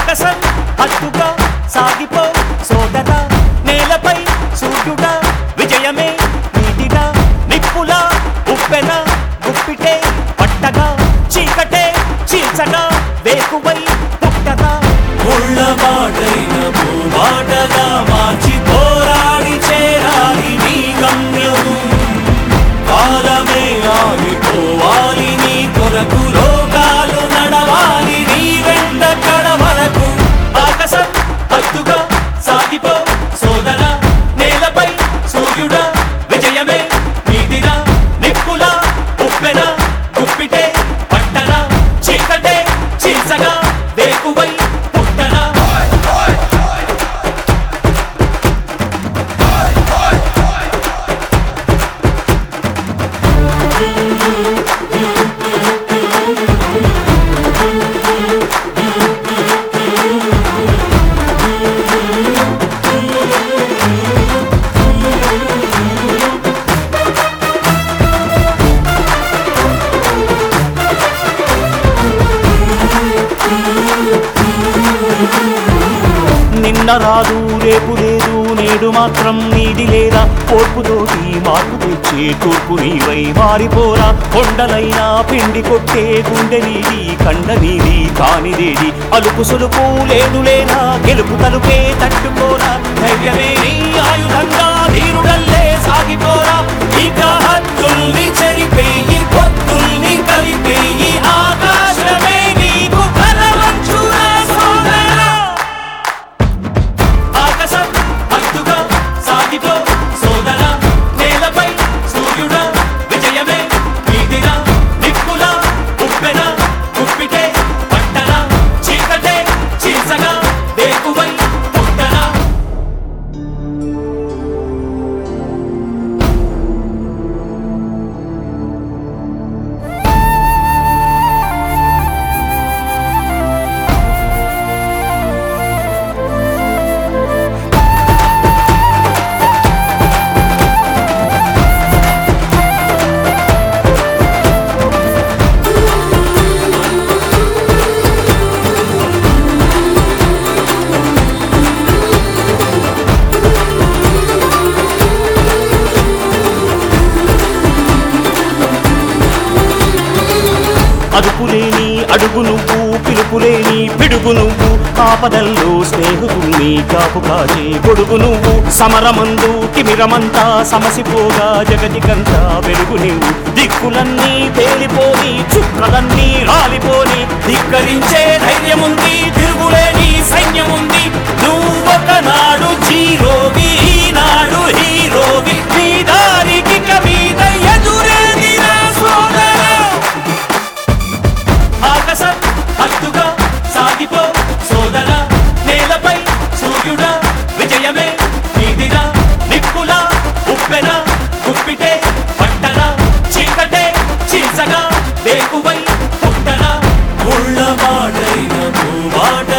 ఆకాశం హత్తుగా సాగిపో సోదర నేలపై సూర్యుడా విజయమే నీటిగా నిప్పులా ఉప్పెన గుప్పిటే పట్టగా చీకటే చీల్చగా వేకువై పుట్టగా ముళ్ళ మాటైన భూమాటగా మార్చి పోరాడి చేరాలి నీ గమ్యం కాలమే ఆగిపోవాలి నీ కొరకు లోకాలు నడవాలి నీ వెంట కడవరకు ఆకాశం హత్తుగా సాగిపో సోదర నేలపై సూర్యుడా విజయమే నీటిగా నిప్పులా ఉప్పెన గుప్పిటే పట్టన చీకటే చీల్చగా వేకువై పుట్టన నిన్న రాదు రేపు లేదు నేడు మాత్రం నీది లేదా ఓర్పుతోటి మార్పు తెచ్చే తూర్పు నీవై మారిపోరా కొండలైనా పిండి కొట్టే గుండె నీది కండ నీది కానిదేది అలుపు సులుపు లేదు లేనా గెలుపు తలుపే తట్టుకోరా ధైర్యమే నీ ఆయుధంగా ధీరుడల్లే సాగిపోరా ఇక హద్దుల్ని చెరిపేయి పొత్తుల్ని కలిపేయి ఆకాశమే నీకు కలవంచురా సోదరా ఆకాశం హద్దుగా సాగిపో సోదర నేలపై సూర్యుడా విజయమే వీధిరా నిప్పులా ఉప్పెన గుప్పిటే పట్టన చీకటే చీల్చగా వేకువై పుట్టన అదుపులేని అడుగు నువ్వు పిలుపులేని పిడుగు నువ్వు ఆపదల్లో స్నేహితుల్ని కాపు కాచే గొడుగు నువ్వు సమరమందు తిమిరమంతా సమసిపోగా జగతికంతా వెలుగు నువ్వు దిక్కులన్నీ తేలిపోని చుక్కలన్నీ రాలిపోని ధిక్కరించే ధైర్యముంది తిరుగులేని సైన్యముంది నువ్వొకనాడు జీరోవి ఈనాడు హీరోవి నీ దారికి మీద ఎదురేదిరా సోదరా ఆకాశం హద్దుగా సాగిపో సోదర నేలపై సూర్యుడా విజయమే నీదిరా నిప్పులా ఉప్పెన గుప్పిటే పట్టన చీకటే చీల్చగా వేకువై పుట్టన ముళ్ళ మాటైన భూమాట